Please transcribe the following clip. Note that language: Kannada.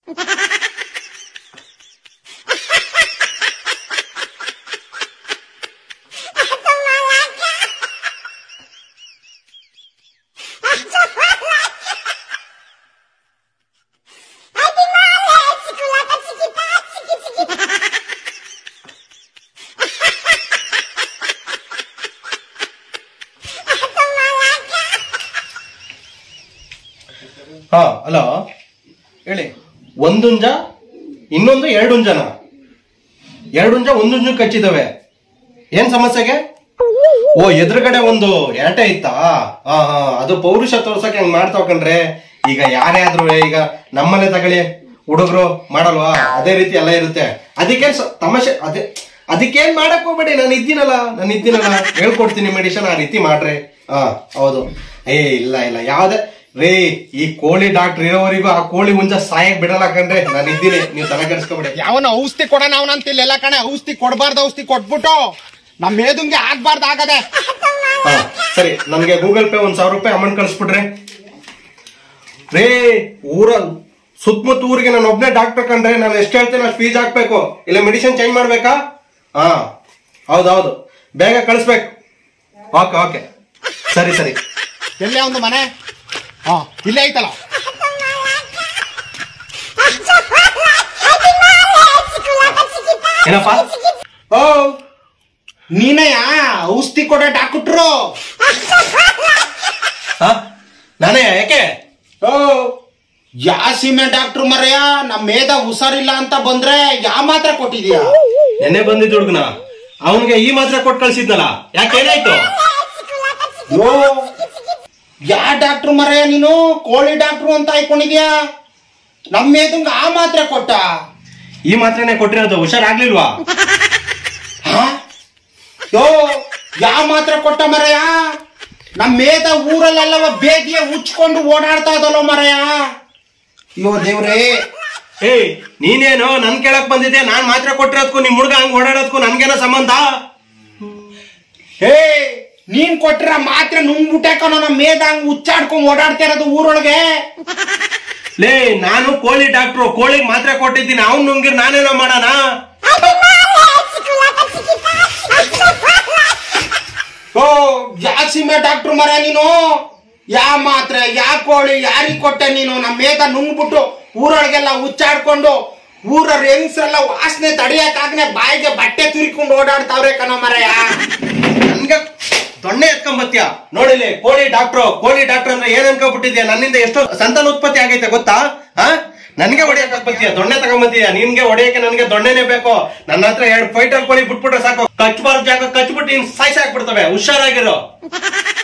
ಹಾ ಹಲೋ ಹೇಳಿ ಒಂದುಂಜ ಇನ್ನೊಂದು ಎರಡುಂಜನ ಎರಡುಂಜ ಒಂದುಂಜ ಕಚ್ಚಿದವೆ ಏನ್ ಸಮಸ್ಯೆಗೆ ಓ ಎದುರುಗಡೆ ಒಂದು ಏಟೆ ಇತ್ತಾ ಹಾ ಹಾ ಅದು ಪೌರುಷ ತೋರ್ಸಕ್ಕೆ ಹಂಗ್ ಮಾಡ್ತಾವ್ ಕಣ್ರೆ ಈಗ ಯಾರೇ ಆದ್ರೂ ಈಗ ನಮ್ಮನೆ ತಗೊಳ್ಳಿ ಹುಡುಗರು ಮಾಡಲ್ವಾ ಅದೇ ರೀತಿ ಎಲ್ಲ ಇರುತ್ತೆ ಅದಕ್ಕೇನ್ ಸ- ತಮಾಷೆ ಅದೇ ಅದಕ್ಕೇನ್ ಮಾಡಕ್ ಹೋಗ್ಬೇಡಿ ನಾನು ಇದ್ದೀನಲ್ಲ ನಾನು ಇದ್ದೀನಲ್ಲ ಹೇಳ್ಕೊಡ್ತೀನಿ ಮೆಡಿಷನ್ ಆ ರೀತಿ ಮಾಡ್ರಿ ಹಾ ಹೌದು ಏ ಇಲ್ಲ ಇಲ್ಲ ಯಾವ್ದೇ ರೇ ಈ ಕೋಳಿ ಡಾಕ್ಟರ್ ಇರೋವರೆಗೂ ಆ ಕೋಳಿ ಹುಂಜ ಸಾಯಕ್ ಬಿಡಲ್ಲ ಕಣ್ರೆ ನಾನು ಇದ್ದೀನಿ ನೀವು ತಲೆ ಕೆಡಿಸ್ಕೊಬೇಡಿ ಯಾವನ ಔಷಧಿ ಕೊಡೋಣ ಅವನಂತಿಲ್ಲ ಎಲ್ಲ ಕಣೆ ಔಷಧಿ ಕೊಡಬಾರ್ದು ಔಷಧಿ ಕೊಟ್ಬಿಟ್ಟು ನಮ್ಮ ಮೇದುಂಗೆ ಆಗ್ಬಾರ್ದು ಆಗದೆ ಹಾ ಸರಿ ನನ್ಗೆ ಗೂಗಲ್ ಪೇ ಒಂದ್ ಸಾವಿರ ರೂಪಾಯಿ ಅಮೌಂಟ್ ಕಳಿಸ್ಬಿಡ್ರಿ ರೇ ಊರ ಸುತ್ತಮುತ್ತ ಊರಿಗೆ ನಾನು ಒಬ್ನೇ ಡಾಕ್ಟರ್ ಕಂಡ್ರೆ ನಾನು ಎಷ್ಟು ಹೇಳ್ತೀನಿ ಅಷ್ಟು ಫೀಸ್ ಹಾಕ್ಬೇಕು ಇಲ್ಲ ಮೆಡಿಸಿನ್ ಚೇಂಜ್ ಮಾಡ್ಬೇಕಾ ಹಾ ಹೌದೌದು ಬೇಗ ಕಳಿಸ್ಬೇಕು ಓಕೆ ಓಕೆ ಸರಿ ಸರಿ ಎಲ್ಲೇ ಒಂದು ಮನೆ ಹಾ ಇಲ್ಲೇ ಐತಲ್ಲ ಏನಪ್ಪ ಓ ನೀನಯ್ಯ ಔಷಧಿ ಕೊಡೋ ಡಾಕ್ಟ್ರು ಹಾ ನಾನೇ ಯಾಕೆ ಓ ಯಾ ಸೀಮೆ ಡಾಕ್ಟ್ರು ಮರೆಯ ನಮ್ಮ ಮೇದ ಹುಷಾರಿಲ್ಲ ಅಂತ ಬಂದ್ರೆ ಯಾ ಮಾತ್ರ ಕೊಟ್ಟಿದ್ಯಾ ನೆನ್ನೆ ಬಂದಿದ್ದ ಹುಡುಗನ ಅವನಿಗೆ ಈ ಮಾತ್ರ ಕೊಟ್ಟು ಕಳ್ಸಿದ್ನಲ್ಲ ಯಾಕೆ ಏನಾಯ್ತು ಯೋ ಯಾ ಡಾಕ್ಟ್ರು ಮರೆಯ ನೀನು ಕೋಳಿ ಡಾಕ್ಟ್ರು ಅಂತ ಆಯ್ಕೊಂಡಿದ್ಯಾ ನಮ್ಮ ಮೇದಂಗ ಆ ಮಾತ್ರ ಕೊಟ್ಟ ಈ ಮಾತ್ರನೇ ಕೊಟ್ಟಿರೋದು ಹುಷಾರಾಗ್ಲಿಲ್ವಾ ಹಾ? ಯೋ ಯಾ ಮಾತ್ರ ಕೊಟ್ಟ ಮರೆಯ ನಮ್ಮ ಮೇದ ಊರಲ್ಲೆಲ್ಲವ ಬೇದಿಯ ಉಚ್ಕೊಂಡು ಓಡಾಡ್ತಾ ಇದಲ್ಲ ಮರೆಯ ಅಯ್ಯೋ ದೇವ್ರೇ ಏಯ್ ನೀನೇನು ನನ್ ಕೇಳಕ್ ಬಂದಿದ್ದೆ ನಾನ್ ಮಾತ್ರ ಕೊಟ್ಟಿರೋದಕ್ಕೂ ನಿಮ್ ಹುಡುಗ ಹಂಗ್ ಓಡಾಡೋದಕ್ಕೂ ನನ್ಗೇನೋ ಸಂಬಂಧ ಹೇ ನೀನ್ ಕೊಟ್ಟಿರ ಮಾತ್ರ ನುಂಗ್ಬಿಟ್ಟೆ ಕಣೋ ನಮ್ಮ ಮೇದ ಹಂಗ್ ಉಚ್ಚಾಡ್ಕೊಂಡ್ ಓಡಾಡ್ತಾ ಇರೋದು ಊರೊಳಗೆ ಲೇ ನಾನು ಕೋಳಿ ಡಾಕ್ಟ್ರು ಕೋಳಿಗ್ ಮಾತ್ರ ಕೊಟ್ಟಿದ್ದೀನಿ ಅವ್ನ್ ನುಂಗಿರ್ ನಾನೇನೋ ಮಾಡೋಣ ಓ ಯಾ ಸೀಮೆ ಡಾಕ್ಟ್ರು ಮರ ನೀನು ಯಾ ಮಾತ್ರೆ ಯಾ ಕೋಳಿ ಯಾರಿಗ್ ಕೊಟ್ಟೆ ನೀನು ನಮ್ಮ ಮೇದ ನುಂಗ್ಬಿಟ್ಟು ಊರೊಳಗೆಲ್ಲ ಉಚ್ಚಾಡ್ಕೊಂಡು ಊರ ಹೆಂಗ್ಸ್ರೆಲ್ಲ ವಾಸನೆ ತಡಿಯಕ್ಕಾಗ್ನೆ ಬಾಯಿಗೆ ಬಟ್ಟೆ ತುರಿಕೊಂಡು ಓಡಾಡ್ತಾವ್ರೆ ಕಣೋ ಮರಯ ನನ್ಗೆ ದೊಣ್ಣೆ ಎತ್ಕೊಂಬತ್ತೀಯ ನೋಡಿಲಿ ಕೋಳಿ ಡಾಕ್ಟ್ರು ಕೋಳಿ ಡಾಕ್ಟರ್ ಅಂದ್ರೆ ಏನ್ ಅನ್ಕೊಂಡ್ಬಿಟ್ಟಿದ್ಯಾ ನನ್ನಿಂದ ಎಷ್ಟು ಸಂತಾನ ಉತ್ಪತ್ತಿ ಆಗೈತೆ ಗೊತ್ತಾ ಹಾ ನನ್ಗೆ ಹೊಡೆಯಕ್ ಬತ್ತೀಯ ದೊಣ್ಣೆ ತಗೊಂಬತ್ತೀಯ ನಿನ್ಗೆ ಹೊಡೆಯಕ್ಕೆ ನನ್ಗೆ ದೊಣ್ಣೆನೆ ಬೇಕು ನನ್ನ ಹತ್ರ ಎರಡು ಫೈಟರ್ ಕೋಳಿ ಬಿಟ್ಬಿಟ್ರೆ ಸಾಕು ಕಚ್ಬಾರ್ದು ಜಾಗ ಕಚ್ಬಿಟ್ಟು ನೀನ್ ಸಾಯ್ಸಾಕ್ಬಿಡ್ತವೆ ಹುಷಾರಾಗಿರೋ